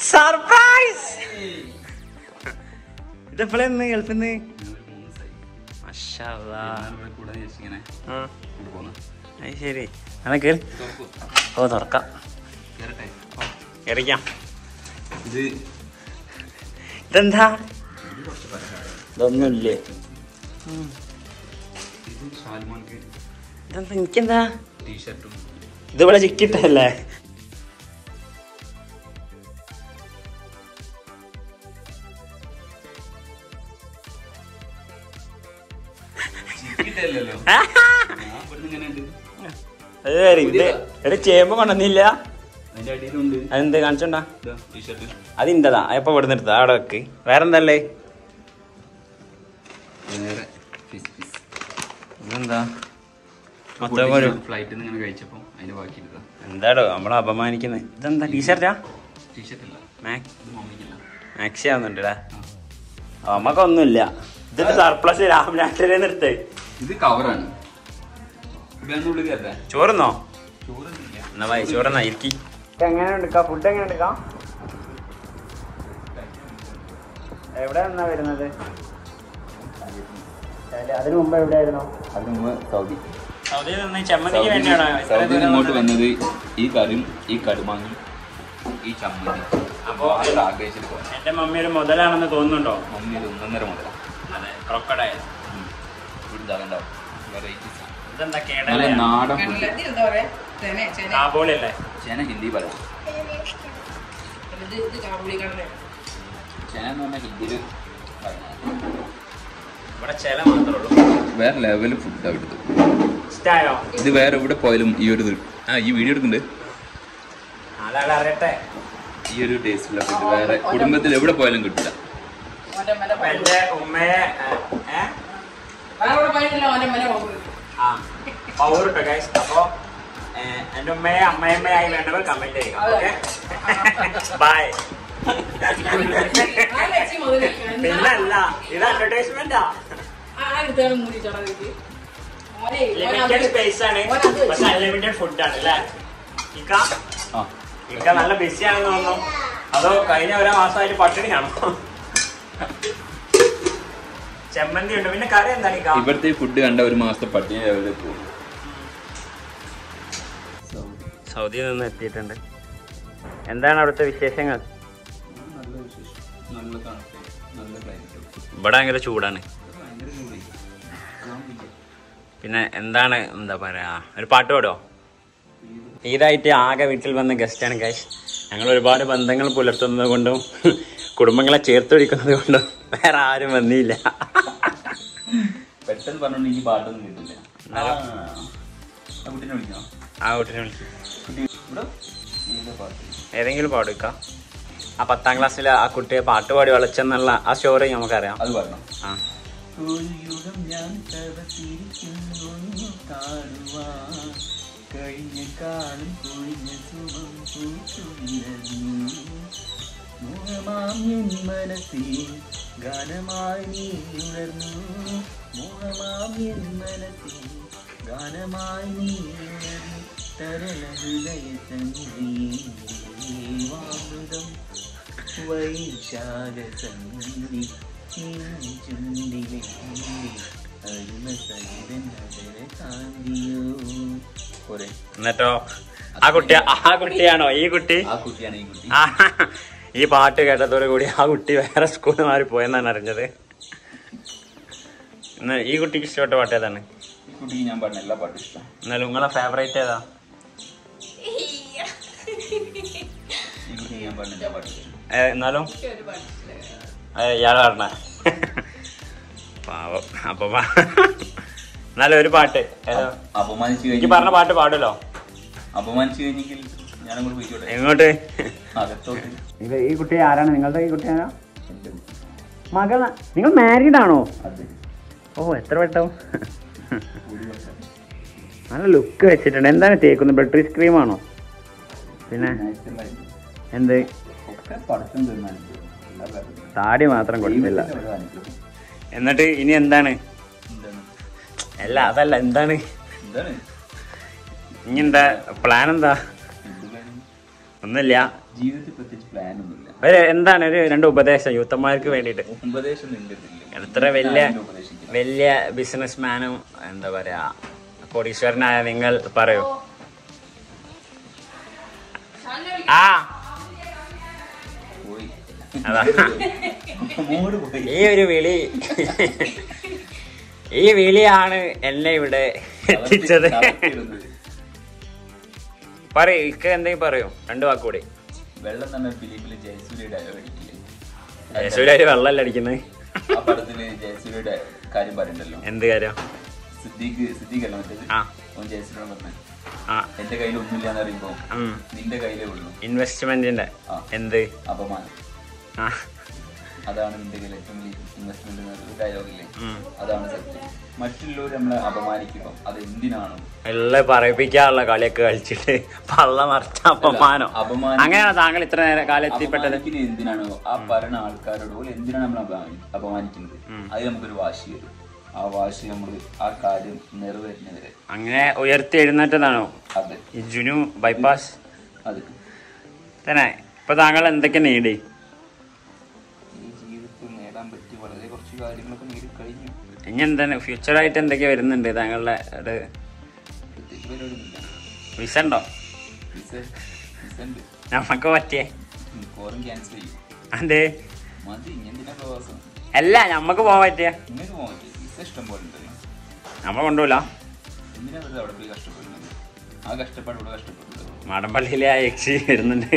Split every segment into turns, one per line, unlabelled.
Surprise ഇതെപ്പോഴെന്ന് ഗൾഫിന്ന്
കൂടെ ഇങ്ങനെ
ആ
പോകുന്നു
അത് ശരി എന്നാ കേറി ഓ തുറക്കാം
കേറട്ടെ
കേറിക്കാം
ഇത്
ഇതെന്താ
ഇത് കുറച്ച് പലഹാരം
ഇതൊന്നുമില്ലേ
ഇത് ഷാൽമാൻക്ക്
ഇതെന്താ എനിക്കെന്താ
ടീഷർട്ടും
ഇതിവിടെ ചിക്കിട്ടല്ലേ
കിട്ടില്ലല്ലോ ഞാൻ ഇവിടുന്ന് ഇങ്ങനെ ഉണ്ട്
അത് വേറെ ഇത് എവിടെ ചേമ്പ് കൊണ്ടുവന്നില്ല
അതിന്റെ അടിയിലുണ്ട്
അതെന്ത് കാണിച്ചോണ്ടാ
ഇതാ ടീഷർട്ട്
അത് ഇൻ്റെതാ എപ്പോ ഇവിടെ നിർത്താ അവിടെ വെക്ക് വേറെന്തല്ലേ
വേറെ ഫിസ് ഫിസ്
ഇതെന്താ മൊത്തം ഒരു
ഫ്ലൈറ്റിൽ നിന്ന് ഇങ്ങനെ കഴിച്ചപ്പോ അതിന്റെ ബാക്കി എടുത്താ
എന്താടോ നമ്മളെ അപമാനിക്കുന്നത് ഇതെന്താ ടീഷർട്ടാ
ടീഷർട്ട് ഇല്ല
മാക്
ഇത് മമ്മിക്കില്ല
മാക്സി ആവുന്നുണ്ടടാ നമുക്കൊന്നുമില്ല ഇതിന്റെ സർപ്ലസ് രാവിലെ രണ്ടര നിർത്തേ
ഇത് കവറാണ് ഇതൊന്നുള്ളിൽ കയറേ
ചോറുന്നോ
ചോറൊന്നുമില്ല
എന്നാ വായി ചോറന്നാ ഇരിക്കി എങ്ങനെ എടുക്കാം ഫുഡ് എങ്ങനെ എടുക്കാം എവിടെ നിന്നാ വരുന്നത് അതിന് മുമ്പ് എവിടെയായിരുന്നു
അതിന് മുമ്പ് സൗദി
സൗദിയിൽ നിന്ന് ചെമ്മന്തിക്ക് വേണ്ടിയാണോ ഇത്രയും
സൗദിയിൽ
ദൂരം
ഇങ്ങോട്ട്
വന്നത്?
വന്നത് ഈ കറിയും ഈ കടുമാങ്ങി ഈ ചമ്മന്തി
അപ്പോ
അപ്പോൾ ആഗ്രഹിച്ചിട്ട് പോകാം
എന്റെ മമ്മി ഒരു മുതലാണെന്ന് തോന്നുന്നുണ്ടോ
മമ്മി ഇത് ഒന്നൊന്നര മുതലാണ്
അതെ ക്രൊക്കഡൈൽ
ഇവിടുണ്ടാവും വെറൈറ്റീസ്
ഇതെന്താ
നല്ല
കേടല
നാടൻ ഫുഡ്
കടലത്തി എന്താ പറയാ ചെന ചെന
കാബൂളി അല്ലേ
ചേന ഹിന്ദി പറയാം
ഇത് ഇത് കാബുളി കടല
ചേന എന്ന് പറഞ്ഞാൽ ഹിന്ദിയിൽ
ഇവിടെ ചില മാത്രമേ ഉള്ളൂ
വേറെ ലെവൽ ഫുഡ് അവിടുത്തെ
ഇഷ്ടായോ
ഇത് വേറെ എവിടെ പോയാലും ഈ ഒരു ഇത് ആ ഈ വീഡിയോ എടുക്കുന്നുണ്ട്
നാലാളെ അറിയട്ടെ
ഈ ഒരു ടേസ്റ്റുള്ള ഫുഡ് വേറെ കുടുംബത്തിൽ എവിടെ പോയാലും കിട്ടില്ല
ഓന്റെ മല
അപ്പൊ എന്റെ ഉമ്മയെ ഏ, ഏ?
വേറെ പണിയില്ല ഓന്റെ മല പോകുന്നത്
ആ പവർ ഇട്ടോ ഗൈസ് അപ്പൊ ഏ, എന്റെ ഉമ്മയെ അമ്മയമ്മയായി വേണ്ടവർ കമന്റ് ചെയ്യുക ഓക്കെ ബൈ
ആ ലക്ഷ്യം മുതൽ
പിന്നല്ല ഇത് അഡ്വർടൈസ്മെന്റാ
ആരെടുത്താണ് മൂടി ചടങ്ങ് ഓനെ
ലിമിറ്റഡ് സ്പേസ് ആണ് പക്ഷെ അൺലിമിറ്റഡ് ഫുഡ് ആണ് അല്ലേ ഇക്ക
ആ
ഇക്ക നല്ല ബിസി ആണെന്ന് തോന്നുന്നു അതോ കഴിഞ്ഞ ഒരേ മാസമായിട്ട് പട്ടിണിയാണോ ചെമ്മന്തി ഉണ്ട് പിന്നെ കറി എന്താണ് ഇക്ക
ഇവിടുത്തെ ഫുഡ് കണ്ട ഒരു മാസത്തെ പട്ടിണി ലെവലിൽ പോകും
സൗദിയിൽ നിന്ന് എത്തിയിട്ടുണ്ട് എന്താണ് അവിടുത്തെ വിശേഷങ്ങൾ
നല്ല വിശേഷം നല്ല തണുപ്പ് നല്ല ക്ലൈമറ്റ്
ഇവിടെ ഭയങ്കര ചൂടാണ്
ഭയങ്കര ചൂടായി
പിന്നെ എന്താണ് എന്താ പറയാ ഒരു പാട്ട് പാടോ ഈടായിട്ട് ആകെ വീട്ടിൽ വന്ന ഗസ്റ്റാണ് ഗൈസ് ഞങ്ങൾ ഒരുപാട് ബന്ധങ്ങൾ പുലർത്തുന്നത് കൊണ്ടും കുടുംബങ്ങളെ ചേർത്ത് പിടിക്കുന്നത് കൊണ്ടും വേറെ ആരും വന്നില്ല
പെട്ടെന്ന് പറഞ്ഞോണ്ട് എനിക്ക് പാട്ടൊന്നും കിട്ടില്ല
എന്നാലും-
ആ കുട്ടീനെ വിളിക്കണോ
ആ വീട്ടിനെ വിളിച്ചു
കുട്ടി ഇവിടെ ഏതാ പാട്ട്
ഏതെങ്കിലും പാടുക്ക ആ പത്താം ക്ലാസ്സിൽ ആ കുട്ടിയെ പാട്ട് പാടി വളച്ചെന്നുള്ള ആ സ്റ്റോറി നമുക്കറിയാം
അത് പറഞ്ഞു
ആ
ഒരു യുഗം ഞാൻ തവസിരിക്കുന്നു കാണുവാൻ കഴിഞ്ഞ കാലം കൊഴിഞ്ഞ സുഖം പൂച്ചുവിരഞ്ഞു മോഹമാം എൻ മനസ്സിൽ ഗാനമായി നീ ഉണർന്നു മോഹമാം എൻ മനസ്സിൽ ഗാനമായി നീ ഉണർന്നു തരള ഹൃദയ സംഗീവാമൃതം വൈശാഖ സന്ധി ചുണ്ടിലെ അരുമ സഹിതൻ നഗര കാന്തിയോ പോരെ
എന്നിട്ടോ ആ കുട്ടി ആ കുട്ടിയാണോ ഈ കുട്ടി
ആ കുട്ടിയാണ് ഈ കുട്ടി
ആ, ഈ പാട്ട് കേട്ടതോടു കൂടി ആ കുട്ടി വേറെ സ്കൂളിൽ മാറി പോയെന്നാണ് അറിഞ്ഞത് എന്നാ ഈ കുട്ടിക്ക് ഇഷ്ടപ്പെട്ട പാട്ട് ഏതാണ്
ഈ കുട്ടിക്ക് ഞാൻ പാടുന്ന എല്ലാ പാട്ടും ഇഷ്ടം
എന്നാലും നിങ്ങളെ ഫേവറേറ്റ് ഏതാ
ഈ കുട്ടിക്ക് ഞാൻ പാടുന്ന എല്ലാ പാട്ടും ഇഷ്ടം
ഏ, എന്നാലും
ഒരു പാട്ട്
ഏ, ഇയാള് പറഞ്ഞ പാവം അപ്പൊ പാ- എന്നാലും ഒരു പാട്ട് ഏതാ
അപമാനിച്ചു
എനിക്ക്
കഴിഞ്ഞു
പറഞ്ഞ പാട്ട് പാടുമല്ലോ
അപമാനിച്ചു കഴിഞ്ഞെങ്കിൽ ഞാനങ്ങോട്ട് പോയിക്കോട്ടെ
എങ്ങോട്ട്
അകത്തോട്ട്
ഈ കുട്ടി ആരാണ് നിങ്ങളുടെ ഈ കുട്ടിയാണോ മകള നിങ്ങൾ മാരീഡ് ആണോ
അതെ
ഓ എത്ര വട്ടം നല്ല ലുക്ക് വെച്ചിട്ടുണ്ട് എന്താണ് തേക്കുന്നത് ബട്ടറി ക്രീം ആണോ പിന്നെ എന്ത്
ഒക്കെ പഠിച്ചം തീരുമാനിച്ചു എല്ലാ കാര്യത്തിലും.
താടി മാത്രം കൊടുത്തില്ല
ദൈവത്തിന്റെ ഒരു അനുഗ്രഹം.
എന്നിട്ട് ഇനി എന്താണ്
എന്താണ്
അല്ല അതല്ല എന്താണ്
എന്താണ്
ഇനി എന്താ പ്ലാൻ എന്താ
എന്ത് കാര്യം?
ഒന്നുമില്ല
ജീവിതത്തിൽ പ്രത്യേകിച്ച് പ്ലാൻ ഒന്നുമില്ല
ഒരു എന്താണ് ഒരു രണ്ട് ഉപദേശം യൂത്തന്മാർക്ക് വേണ്ടിയിട്ട്
ഉപദേശം ഒന്നും എൻ്റെ അടുത്തില്ല.
എത്ര വലിയ
ഞാൻ ഉപദേശിക്കില്ല.
വലിയ ബിസിനസ്മാനും എന്താ പറയാ കോടീശ്വരനായ നിങ്ങൾ പറയൂ ആ
പോയി
അതാ
മൂട് പോയി
ഈ ഒരു വിളി ഈ വിളിയാണ് എന്നെ ഇവിടെ എത്തിച്ചത്
തളർത്തിയിടുന്നത്.
പറയൂ ഇക്ക എന്തെങ്കിലും പറയൂ രണ്ടു വാക്കൂടി
വെള്ളം തന്നെ ഫിലിപ്പില് ജയസൂര്യ ഡയലോഗ് അടിക്കില്ലേ
യേശുവിലാര് വെള്ളമല്ല അടിക്കുന്നത്
ആ പടത്തില് ജയസൂര്യയുടെ കാര്യം പറയണ്ടല്ലോ
എന്ത് കാര്യം
സിദ്ദീഖ് സിദ്ദീഖ് അല്ല മറ്റേത്
ആ.
ഓൻ ജയസൂര്യോട് പറഞ്ഞു
ആ
എന്റെ കയ്യിൽ ഒന്നുമില്ല എന്ന് പറയുമ്പോ
ഉം.
നിന്റെ കയ്യിലേ ഉള്ളൂ
ഇൻവെസ്റ്റ്മെന്റിന്റെ
ആ.
എന്ത്
അപമാനം
ആ
അതാണ് നിന്റെ കയ്യിൽ ഏറ്റവും വലിയ ഇൻവെസ്റ്റ്മെന്റ് എന്നൊരു ഡയലോഗില്ലേ
ഉം.
അതാണ് സത്യം മറ്റുള്ളവർ നമ്മളെ അപമാനിക്കുമ്പോൾ അത് എന്തിനാണോ
എല്ലാം പറയിപ്പിക്കാനുള്ള കളിയൊക്കെ കളിച്ചിട്ട് പള്ള മറിച്ച അപമാനോ
അപമാനം-
അങ്ങനെയാണോ താങ്കൾ ഇത്ര നേരം കാലം എത്തിപ്പെട്ടത്
അപമാനിക്കുന്നത് എന്തിനാണോ ആ പറയുന്ന ആൾക്കാരോട് പോലും എന്തിനാണ് നമ്മൾ അപമാനി- അപമാനിക്കുന്നത് അത് നമുക്കൊരു വാശി വരും ആ വാശി നമ്മൾ ആ കാര്യം നിറവേറ്റുന്നവരെ
അങ്ങനെ ഉയർത്തി എഴുന്നേറ്റതാണോ
അതെ
ഈ ജുനു ബൈപ്പാസ്
അത്
തന്നെ ഇപ്പൊ താങ്കൾ എന്തൊക്കെ നേടി
ഈ ജീവിതത്തിൽ നേടാൻ പറ്റിയ വളരെ കുറച്ച് കാര്യങ്ങളൊക്കെ നേടി കഴിഞ്ഞു
ഇനി എന്താണ് ഫ്യൂച്ചറായിട്ട് എന്തൊക്കെ വരുന്നുണ്ട് താങ്കളുടെ ഒരു
പ്രത്യേകിച്ച് പരിപാടിയൊന്നുമില്ല
വിസ ഉണ്ടോ
വിസ വിസ ഉണ്ട്
നമുക്ക് പറ്റിയേ
മിക്കവാറും ക്യാൻസൽ ചെയ്യും
അതെ
മതി ഇങ്ങനത്തെ പ്രവാസം
അല്ല നമ്മക്ക് പോകാൻ പറ്റിയ
നിങ്ങൾക്ക് പോകാൻ പറ്റില്ല വിസ ഇഷ്ടം പോലെ ഉണ്ടല്ലോ
നമ്മൾ കൊണ്ടുപോല
എന്തിനാ വെറുതെ അവിടെ പോയി കഷ്ടപ്പെടുന്നത് ആ കഷ്ടപ്പാട് ഇവിടെ കഷ്ടപ്പെടുന്നത്
മാടമ്പള്ളിയിലെ ആ യക്ഷി വരുന്നുണ്ട്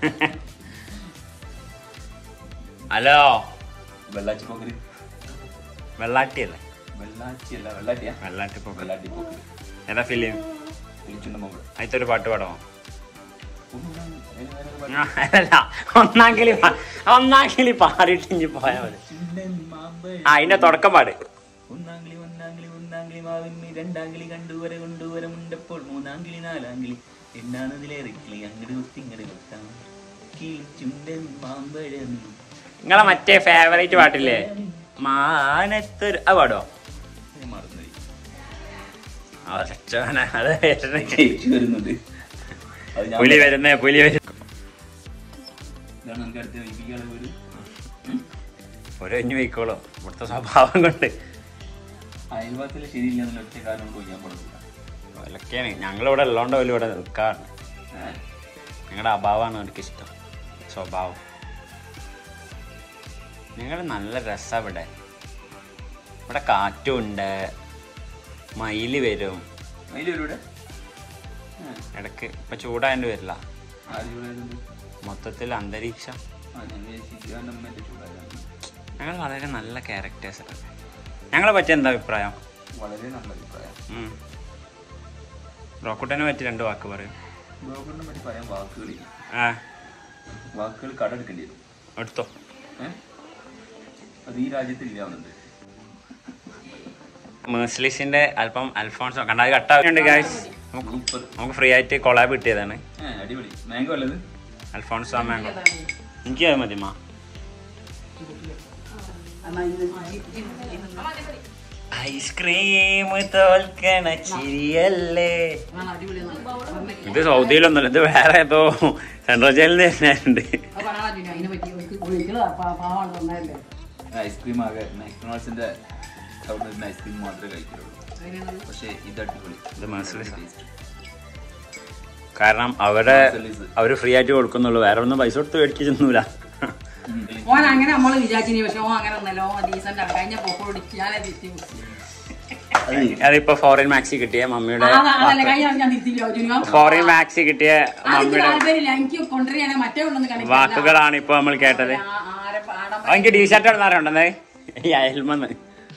ഹലോ
വെള്ളാച്ചി പോക്കര്
വെള്ളാട്ടിയല്ലേ
വെള്ളാച്ചി അല്ല വെള്ളാട്ടിയാ
വെള്ളാട്ടി പോക്കൽ
വെള്ളാട്ടി പോക്കര്
ഏതാ ഫിലിം
വിളിച്ചുണ്ട് മകൾ
അതിലത്തെ ഒരു പാട്ട് പാടമോ ആ, അല്ല ഒന്നാം കിളി പാ- ഒന്നാം കിളി പാടിട്ട് ഇഞ്ഞി പോയാ മതി ആ അതിന്റെ തുടക്കം പാട്
ഒന്നാംകിളി ഒന്നാംകിളി ഒന്നാംകിളി മാവിന് രണ്ടാംകിളി കണ്ടുവരെ കൊണ്ടുവരമുണ്ടപ്പോൾ മൂന്നാംകിളി നാലാംകിളി എന്നാണ് ഇതിലേറിക്കിളി അങ്ങട് കുത്തി ഇങ്ങട് കുത്താം കിളിച്ചുണ്ടൻ മാമ്പഴം
നിങ്ങളെ മറ്റേ ഫേവറേറ്റ് പാട്ടില്ലേ മാനത്തൊരു അത് പാടോ
ഞാൻ മറന്നുപോയി
അവനെ അത് വരുന്നേ.
ചേച്ചി വരുന്നുണ്ട് അത് ഞാൻ
പുലി വരുന്നേ പുലി വരും
ഇതാണ് നമുക്ക് അടുത്ത വൈകിക്കാളെ ഒരു
ഒരൊഞ്ഞു പോയിക്കോളും ഇവിടുത്തെ സ്വഭാവം കൊണ്ട്
അയൽവാസിൽ ശരിയില്ല എന്നുള്ള ഒറ്റ കാരണം കൊണ്ട് ഞാൻ കൊടുക്കില്ല
അതൊക്കെയാണ് ഞങ്ങളിവിടെ ഉള്ളതുകൊണ്ട് പോലും ഇവിടെ നിൽക്കാറ് നിങ്ങളുടെ അഭാവമാണ് എനിക്ക് ഇഷ്ടം സ്വഭാവം നിങ്ങൾ നല്ല രസാ ഇവിടെ ഇവിടെ കാറ്റും ഉണ്ട് മയില് വരും
അതിലൂടെ
ഇടയ്ക്ക് ഇപ്പൊ ചൂടായതുകൊണ്ട് വരില്ല
ആര് ചൂടായതുണ്ട്
മൊത്തത്തിൽ അന്തരീക്ഷം
ആ ഞങ്ങൾ ശിശുവാൻ്റെ അമ്മേൻ്റെ ചൂടായതാണ്
ഞങ്ങൾ വളരെ നല്ല ക്യാരക്ടേഴ്സാണ് ഞങ്ങളെ പറ്റി എന്താ അഭിപ്രായം
വളരെ നല്ല അഭിപ്രായം
ഉം. റോക്കുട്ടനെ പറ്റി രണ്ട് വാക്ക് പറയും
ബ്രോക്കറിനെ പറ്റി പറയാൻ വാക്കുകളില്ല
ആ
വാക്കുകൾ കടെടുക്കേണ്ടി വരും
എടുത്തോ
ഏ? അത് ഈ രാജ്യത്ത് ഇല്ലാവുന്നുണ്ട്
മേഴ്സലീസിന്റെ അല്പം അൽഫോൺസോ കണ്ടാൽ കട്ടാവുന്നുണ്ട് ഗായ്സ്
സൂപ്പർ
നമുക്ക് ഫ്രീ ആയിട്ട് കൊളാബ് കിട്ടിയതാണ്
ഏ അടിപൊളി മാംഗോ അല്ലത്
അൽഫോൺസോ മാംഗോ എനിക്ക് അത് മതി മാ ഐസ്ക്രീം തോൽക്കണ ചിരിയല്ലേ ഇത് സൗദിയിലൊന്നുമല്ല ഇത് വേറെ ഏതോ സെൻട്രൽ ജയിലിൽ നിന്ന് തന്നെയുണ്ട്
അതിനെ പറ്റി ഒഴിക്കലതാ പാവാണ് തന്നതല്ലേ
ഐസ്ക്രീം ആകെ മാക്ഡൊണാൾഡ്സിന്റെ അവിടെ നിന്ന് ഐസ്ക്രീം മാത്രമേ കഴിക്കുള്ളൂ പക്ഷേ ഇത് അടിപൊളി
ഇത് മേഴ്സലീസ്
Taste.
കാരണം അവരെ
മേഴ്സലീസ്.
അവര് ഫ്രീ ആയിട്ട് കൊടുക്കുന്നുള്ളൂ വേറെ ഒന്നും പൈസ കൊടുത്ത് മേടിക്കൊന്നുമില്ല
ഉം.
ഓൻ അങ്ങനെ നമ്മള് വിചാരിച്ചിനി പക്ഷെ ഓൻ അങ്ങനെ ഒന്നല്ല ഓൻ ഡീസന്റ് ആണ് കഴിഞ്ഞ പോക്കോടിച്ച് ഞാനേ തിരിച്ചു
അതെ
അതിപ്പോ ഫോറിൻ മാക്സി കിട്ടിയ മമ്മിയുടെ
അതല്ല കഴിഞ്ഞ ഞാൻ തിരിച്ചില്ല ജുനുവാ
ഫോറിൻ മാക്സി കിട്ടിയ
എനിക്ക്
മമ്മിയുടെ
താല്പര്യമില്ല എനിക്ക് കൊണ്ടുവരികയാണെങ്കിൽ മറ്റേ കൊണ്ടൊന്ന് കാണിക്കില്ല.
വാക്കുകളാണ് ഇപ്പൊ നമ്മൾ കേട്ടത്
ആ- ആരെ ആടം
എനിക്ക് ടീഷർട്ട് ഇടുന്നാരുണ്ടെന്നേ ഈ അയൽമെന്ന്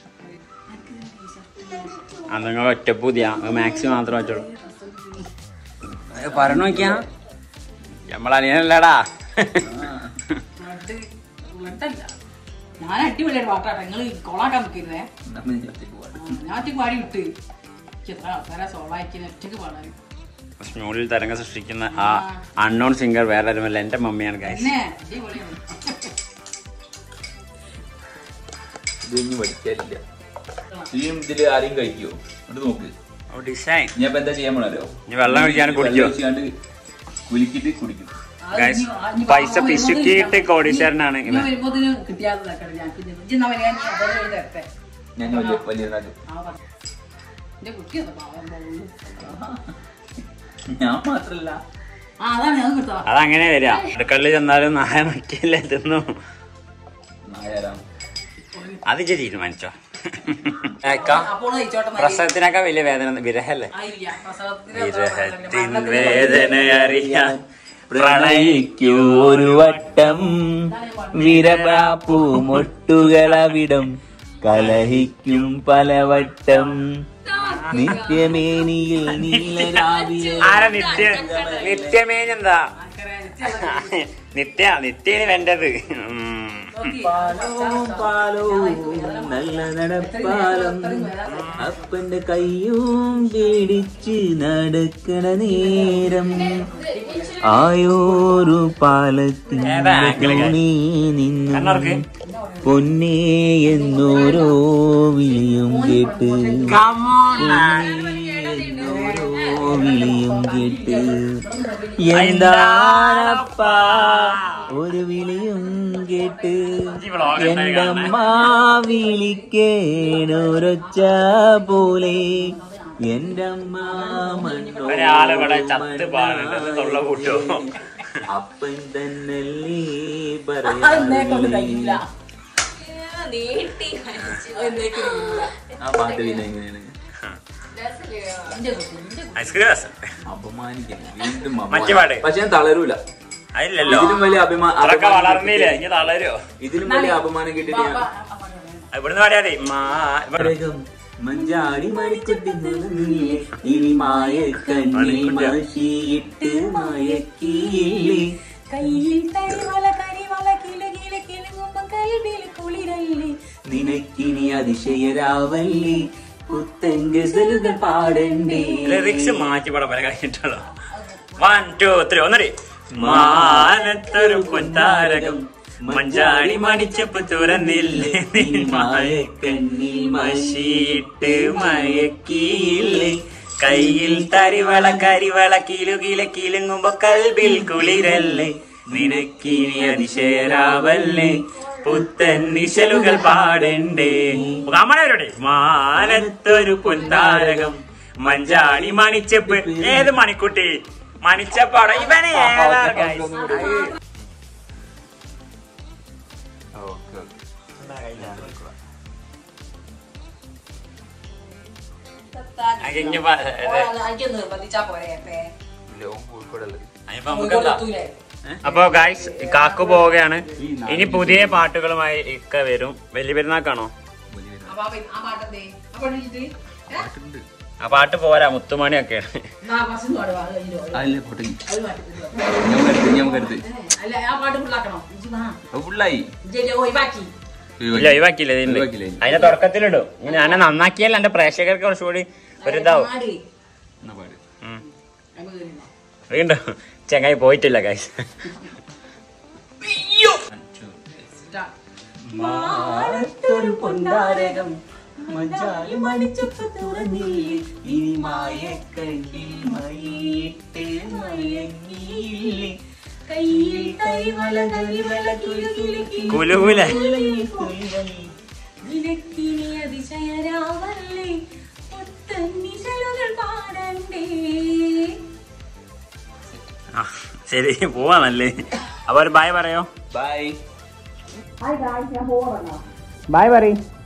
ആ നിങ്ങൾ ഒറ്റപ്പൂതിയ മാക്സി മാത്രം പറ്റുള്ളൂ പറഞ്ഞു നോക്കിയാ നമ്മളനിയനല്ലടാ
ബ്ലഡ് ബ്ലഡല്ല ഞാൻ അടിപൊളിയായിട്ട് പാട്ടാട്ടെ നിങ്ങൾ കൊളാക്കാൻ നിൽക്കരുതേ
നമ്മൾ ഇനി ഒറ്റയ്ക്ക് പോവാം
ആ, ഞാൻ ഒറ്റയ്ക്ക് പാടി വിട്ട് എനിക്ക് എത്ര ആൾക്കാരെ സോളാക്കി ഒറ്റയ്ക്ക് പാടാൻ
സ്മൂളിൽ തരംഗം സൃഷ്ടിക്കുന്ന ആ അൺനോൺ സിംഗർ വേറെ ആരുമല്ല എന്റെ മമ്മിയാണ് ഗൈസ്
പിന്നെ അടിപൊളിയാണ്
ഇത് ഇനി പഠിക്കാനില്ല ഈ ഇതിൽ ആരെയും കഴിക്കുമോ എന്നിട്ട് നോക്ക്
ഡിസൈൻ
ഞാൻ ഇപ്പൊ എന്താ ചെയ്യാൻ പോണല്ലോ
ഇനി വെള്ളം ഒഴിക്കാണ്ട് കുടിക്കുവോ?
കുലിക്കിട്ട് കുടിക്കും
ആ
Guys, പൈസ പിശുക്കിയിട്ട് കോടീശ്വരനാണ് ഇവൻ.
വരുമ്പോത്തിന് കിട്ടിയാതെ തരട്ടെ. ഞാൻ പിന്നെ ഇജ്ജ് എന്നാ വരിക? ഞാൻ അതൊരു ഒരു തരട്ടെ.
ഞാൻ വലിയ വലിയ നാട്ടിൽ
ആ പറ. എന്റെ കുട്ടി ഒന്ന് പാവം പോകുന്നു.
ഞാൻ മാത്രല്ല
ആ അതാണ് ഞാൻ കിട്ടാ
അതങ്ങനെ വരിക അടുക്കളയിൽ ചെന്നാലും നായ മറ്റില്ലേ തിന്നു
നായരാം
അത് ഇജ്ജ് തീരുമാനിച്ചോ ഏക്ക,
അപ്പോൾ കഴിച്ചോട്ടെ മതി.
പ്രസവത്തിനൊക്കെ വലിയ വേദന വിരഹല്ലേ
ആ, ഇല്ല. പ്രസവത്തിന്
വിരഹത്തിൻ
മരണത്തിന്
വേദന അറിയാൻ
പ്രണയിക്കൂ ഒരു വട്ടം വിരപാപ്പു മൊട്ടുകളവിടം കലഹിക്കും പലവട്ടം നിത്യമേനിയിൽ നീലരാവിലെ
ആരാ നിത്യ നിത്യമേനെന്താ
ആൾക്കാരെ
നിത്യ നിത്യേന് വേണ്ടത് ഉം.
നോക്കി.
പാലവും പാലവും നല്ല നടപ്പാലം അപ്പന്റെ കയ്യും പിടിച്ച് നടക്കണ നേരം ആയോരു പാലത്തിന്റെ
ഏതാ ആംഗിള്?
കോണി നിന്നും
കണ്ണോർക്ക്
പൊന്നേ എന്നോരോ വിളിയും കേട്ട് എന്നോരോ വിളിയും കേട്ട് എന്താണപ്പാ ഒരു വിളിയും കേട്ട് എന്റെ അമ്മ വിളിക്കേണൊരൊച്ച പോലെ എന്റെ അമ്മ
ഒരാളിവിടെ ചത്ത് പാടുന്നത് തൊള്ള കൂട്ടോ
അപ്പൻ തന്നല്ലേ
എന്നെ കൊണ്ട് കഴിയില്ല
പറയാ
നീട്ടി വലിച്ചു.
എന്നെ കഴിയില്ല
ആ പാട്ട് പിന്നെ എങ്ങനെയാണ്
എന്റെ കുട്ടി എന്റെ കുട്ടി
ഐസ്ക്രീം രസം
അപമാനിക്കുന്നു വീണ്ടും
മറ്റേ പാട്ട്.
പക്ഷെ ഞാൻ തളരൂല
അതില്ലല്ലോ
ഇതിലും വലിയ അഭിമാ-
അതൊക്കെ
അപമാനം
വളർന്നില്ലേ
കിട്ടിയിട്ട്
ഇനി തളരോ
ഇതിലും വലിയ അപമാനം കിട്ടിയിട്ട് ഞാൻ
ഇവിടുന്ന് പറയാ മതി മാ ഇവിടെ
പടകം മഞ്ചാടി മണിക്കുട്ടി നിറഞ്ഞില്ലേ ഇനി മായ കണ്ണി മഷിയിട്ട് മയക്കിയില്ലേ
കയ്യിൽ കരിവള കരിവള കില കില കിലുങ്ങുമ്പം കൽവിൽ കുളിരല്ലേ
നിനക്കിനി അതിശയരാവല്ലേ പുത്തൻ ഗസലുകൾ പാടണ്ടേ
ലിറിക്സ് മാറ്റി പടം വരെ കഴിഞ്ഞിട്ടുള്ളൂ വൺ ടു ത്രീ ഒന്നടി മാനത്തൊരു പൊന്താരകം മഞ്ചാടി മടിച്ചപ്പ് തുറന്നില്ലേ
ഇനി മായക്കണ്ണിൽ
മഷിയിട്ട് മയക്കിയില്ലേ കയ്യിൽ തരിവള കരിവള കിലുകില കിലുങ്ങുമ്പോ കൽബിൽ കുളിരല്ലേ നിനക്കിനി അതിശയരാവല്ലേ പുത്തൻ നിശലുകൾ പാടണ്ടേ കാമണവരുടെ മാനത്തൊരു പൊന്താരകം മഞ്ചാടി മണിച്ചപ്പ് ഏത് മണിക്കുട്ടി മണിച്ചപ്പാടോ ഇവനെ ഏതാ guys? അത് ഇനി പ- ഇത്
എനിക്ക് നിർബന്ധിച്ചാ പോരെ അപ്പേ
അതിപ്പോ നമുക്കെന്താ? അപ്പൊ ഗായ്സ് കാക്കു പോവുകയാണ് ഇനി പുതിയ പാട്ടുകളുമായി ഇക്ക വരും വലിയ പെരുന്നാക്കാണോ
അപ്പൊ ആ പെ- ആ പാട്ടെന്തേ ആ പാട്ടിട്ട്
ആ പാട്ട് പോരാ മുത്തുമണിയൊക്കെയാണ്
ആ ബസ്സിന് പാടുവാ അത് കഴിഞ്ഞു
അല്ലേ പൊട്ടി
അത് പാട്ടിട്ട്
ഞമ്മക്കടുത്ത് ഞമ്മക്കടുത്ത്
അല്ല ആ പാട്ട് ഫുള്ളാക്കണോ ഇജ്ജ് വാ.
ഫുള്ളായി
ഇജ്ജ് ഒഴിവാക്കി
ഇല്ല ഒഴിവാക്കിയില്ല ഇതിന്റെ
ഒഴിവാക്കിയില്ല.
അതിന്റെ തുടക്കത്തിലിടും ഇനി ഞാൻ നന്നാക്കിയാൽ എന്റെ പ്രേക്ഷകർക്ക് കുറച്ചുകൂടി ഒരു ഇതാവും
പാട്.
എന്നാ പാട്
ഉം.
നമുക്ക് കേൾക്കാം.
വീണ്ടും ചെങ്ങായി പോയിട്ടില്ല ഗൈസ്
Start.
മാനത്തൊരു പൊന്നാരകം മഞ്ചാടി മണിച്ചപ്പ് തുറന്നില്ലേ ഇനി മായക്കണ്ണിൽ മയിയിട്ട് മയങ്ങിയില്ലേ
കയ്യിൽ കരിവള കരിവള കിലു കിലു കിലു
കുലുകുല
നിനക്കിനി അതിശയരാവല്ലേ പുത്തൻ നിഴലുകൾ പാടണ്ടേ
ആ, ശരി പോവാണല്ലേ അപ്പൊ ഒരു ബായ് പറയോ
ബൈ
ബായ് പറയും